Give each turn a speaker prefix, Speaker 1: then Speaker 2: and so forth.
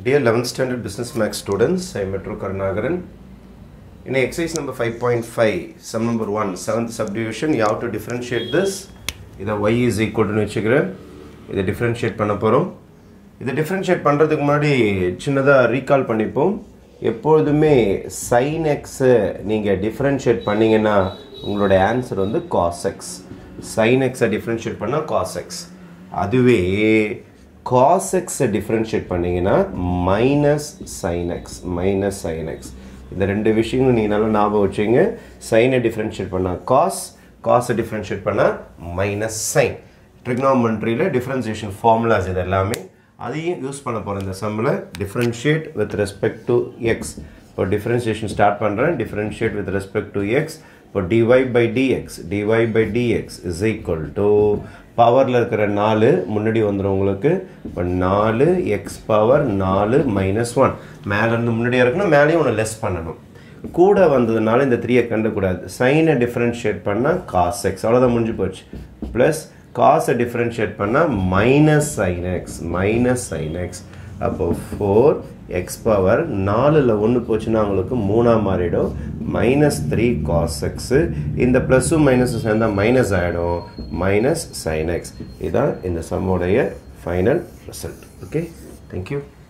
Speaker 1: Dear 11th standard business max students, I am Metro Karnagaran. In exercise number 5.5, sum number 1, seventh subdivision, you have to differentiate this. இதை y is equal to வச்சுக்கிறேன் இதை differentiate பண்ண போகிறோம் இதை differentiate பண்ணுறதுக்கு முன்னாடி சின்னதாக recall பண்ணிப்போம் எப்பொழுதுமே sin x நீங்கள் differentiate பண்ணீங்கன்னா உங்களோட ஆன்சர் வந்து cos x sin x differentiate பண்ணால் cos x அதுவே cos x டிஃப்ரென்ஷியேட் பண்ணீங்கன்னா minus sin x minus sin x இந்த ரெண்டு விஷயங்களும் நீங்கள் நல்லா ஞாபகம் வச்சுங்க சைனை டிஃப்ரென்ஷியேட் பண்ணால் காஸ் காஸை டிஃப்ரென்ஷியேட் பண்ணால் மைனஸ் சைன் ட்ரிக்னாமெண்ட்ரியில் டிஃப்ரென்சியேஷன் ஃபார்முலாஸ் இது எல்லாமே அதையும் யூஸ் பண்ண போகிறோம் இந்த சம்மில் differentiate with respect to X இப்போ டிஃப்ரென்சியேஷன் ஸ்டார்ட் பண்ணுறேன் differentiate with respect to X இப்போ dy by dx dy by dx is equal to பவரில் இருக்கிற நாலு முன்னாடி வந்துடும் உங்களுக்கு இப்போ நாலு எக்ஸ் பவர் நாலு மைனஸ் ஒன் மேலேருந்து முன்னாடியே இருக்கணும் மேலேயும் ஒன்று லெஸ் பண்ணணும் கூட வந்ததுனால இந்த த்ரீயை கண்டுக்கூடாது சைனை டிஃப்ரென்ஷியேட் பண்ணால் காஸ் எக்ஸ் அவ்வளோதான் முடிஞ்சு போச்சு ப்ளஸ் காசை டிஃப்ரென்ஷியேட் பண்ணால் minus sine X minus sine X அப்போ ஃபோர் எக்ஸ் பவர் நாலில் ஒன்று போச்சுன்னா உங்களுக்கு மூணாக மாறிடும் மைனஸ் த்ரீ காஸ் எக்ஸு இந்த ப்ளஸ்ஸும் மைனஸும் சேர்ந்தால் மைனஸ் ஆகிடும் மைனஸ் சைன் எக்ஸ் இதுதான் இந்த சம்முடைய ஃபைனல் ரிசல்ட் ஓகே தேங்க்யூ